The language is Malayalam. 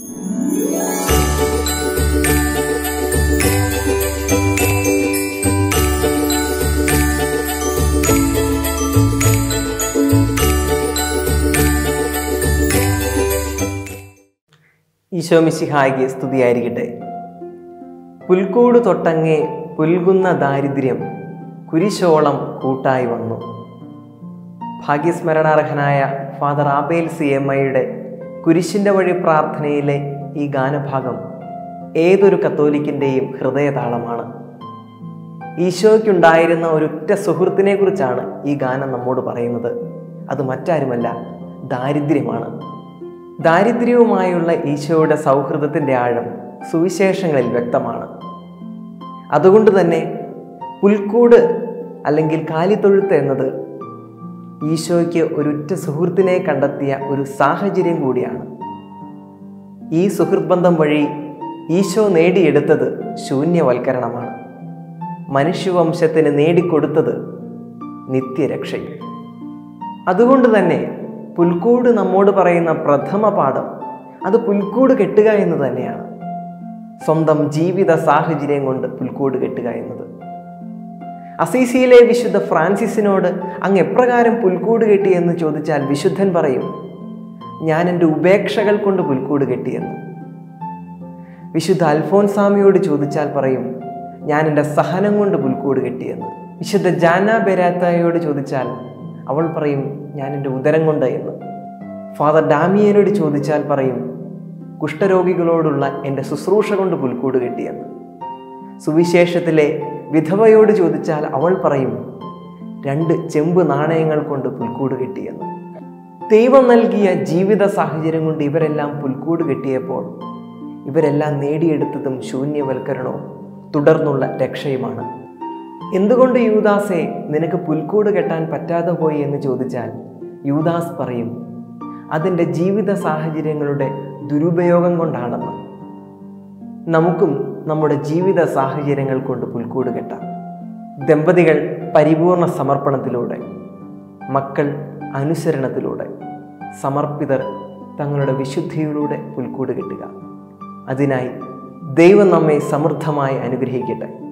ഈശോ മിശിഹായ്ക്ക് സ്തുതിയായിരിക്കട്ടെ പുൽക്കൂട് തൊട്ടങ്ങേ പുൽകുന്ന ദാരിദ്ര്യം കുരിശോളം കൂട്ടായി വന്നു ഭാഗ്യസ്മരണാർഹനായ ഫാദർ ആബേൽ സി എം ഐയുടെ കുരിശിൻ്റെ വഴി പ്രാർത്ഥനയിലെ ഈ ഗാനഭാഗം ഏതൊരു കത്തോലിക്കിൻ്റെയും ഹൃദയതാളമാണ് ഈശോയ്ക്കുണ്ടായിരുന്ന ഒരൊറ്റ സുഹൃത്തിനെ കുറിച്ചാണ് ഈ ഗാനം നമ്മോട് പറയുന്നത് അത് മറ്റാരുമല്ല ദാരിദ്ര്യമാണ് ദാരിദ്ര്യവുമായുള്ള ഈശോയുടെ സൗഹൃദത്തിൻ്റെ ആഴം സുവിശേഷങ്ങളിൽ വ്യക്തമാണ് അതുകൊണ്ട് തന്നെ പുൽക്കൂട് അല്ലെങ്കിൽ കാലിത്തൊഴുത്ത് എന്നത് ഈശോയ്ക്ക് ഒരുറ്റ സുഹൃത്തിനെ കണ്ടെത്തിയ ഒരു സാഹചര്യം കൂടിയാണ് ഈ സുഹൃത്ബന്ധം വഴി ഈശോ നേടിയെടുത്തത് ശൂന്യവൽക്കരണമാണ് മനുഷ്യവംശത്തിന് നേടിക്കൊടുത്തത് നിത്യരക്ഷയും അതുകൊണ്ട് തന്നെ പുൽക്കൂട് നമ്മോട് പറയുന്ന പ്രഥമ പാഠം അത് പുൽക്കൂട് കെട്ടുക എന്ന് തന്നെയാണ് സ്വന്തം ജീവിത സാഹചര്യം കൊണ്ട് പുൽക്കൂട് കെട്ടുക എന്നത് അസീസിയിലെ വിശുദ്ധ ഫ്രാൻസിസിനോട് അങ്ങ് എപ്രകാരം പുൽക്കൂട് കെട്ടി എന്ന് ചോദിച്ചാൽ വിശുദ്ധൻ പറയും ഞാൻ എൻ്റെ ഉപേക്ഷകൾ കൊണ്ട് പുൽക്കൂട് കെട്ടിയെന്ന് വിശുദ്ധ അൽഫോൻസാമിയോട് ചോദിച്ചാൽ പറയും ഞാൻ എൻ്റെ സഹനം കൊണ്ട് പുൽക്കൂട് കെട്ടിയെന്ന് വിശുദ്ധ ജാന ബെരാത്തയോട് ചോദിച്ചാൽ അവൾ പറയും ഞാൻ എൻ്റെ ഉദരം കൊണ്ട് എന്ന് ഫാദർ ഡാമിയനോട് ചോദിച്ചാൽ പറയും കുഷ്ഠരോഗികളോടുള്ള എൻ്റെ ശുശ്രൂഷ കൊണ്ട് പുൽക്കൂട് കെട്ടിയെന്ന് സുവിശേഷത്തിലെ വിധവയോട് ചോദിച്ചാൽ അവൾ പറയും രണ്ട് ചെമ്പ് നാണയങ്ങൾ കൊണ്ട് പുൽക്കൂട് കെട്ടിയെന്ന് ദൈവം നൽകിയ ജീവിത സാഹചര്യം കൊണ്ട് ഇവരെല്ലാം പുൽക്കൂട് കെട്ടിയപ്പോൾ ഇവരെല്ലാം നേടിയെടുത്തതും ശൂന്യവൽക്കരണവും തുടർന്നുള്ള രക്ഷയുമാണ് എന്തുകൊണ്ട് യൂദാസെ നിനക്ക് പുൽക്കൂട് കെട്ടാൻ പറ്റാതെ പോയി എന്ന് ചോദിച്ചാൽ യൂദാസ് പറയും അതിൻ്റെ ജീവിത സാഹചര്യങ്ങളുടെ ദുരുപയോഗം കൊണ്ടാണെന്ന് നമുക്കും നമ്മുടെ ജീവിത സാഹചര്യങ്ങൾ കൊണ്ട് പുൽക്കൂട് കെട്ടാം ദമ്പതികൾ പരിപൂർണ സമർപ്പണത്തിലൂടെ മക്കൾ അനുസരണത്തിലൂടെ സമർപ്പിതർ തങ്ങളുടെ വിശുദ്ധിയിലൂടെ പുൽക്കൂട് കെട്ടുക അതിനായി ദൈവം നമ്മെ സമൃദ്ധമായി അനുഗ്രഹിക്കട്ടെ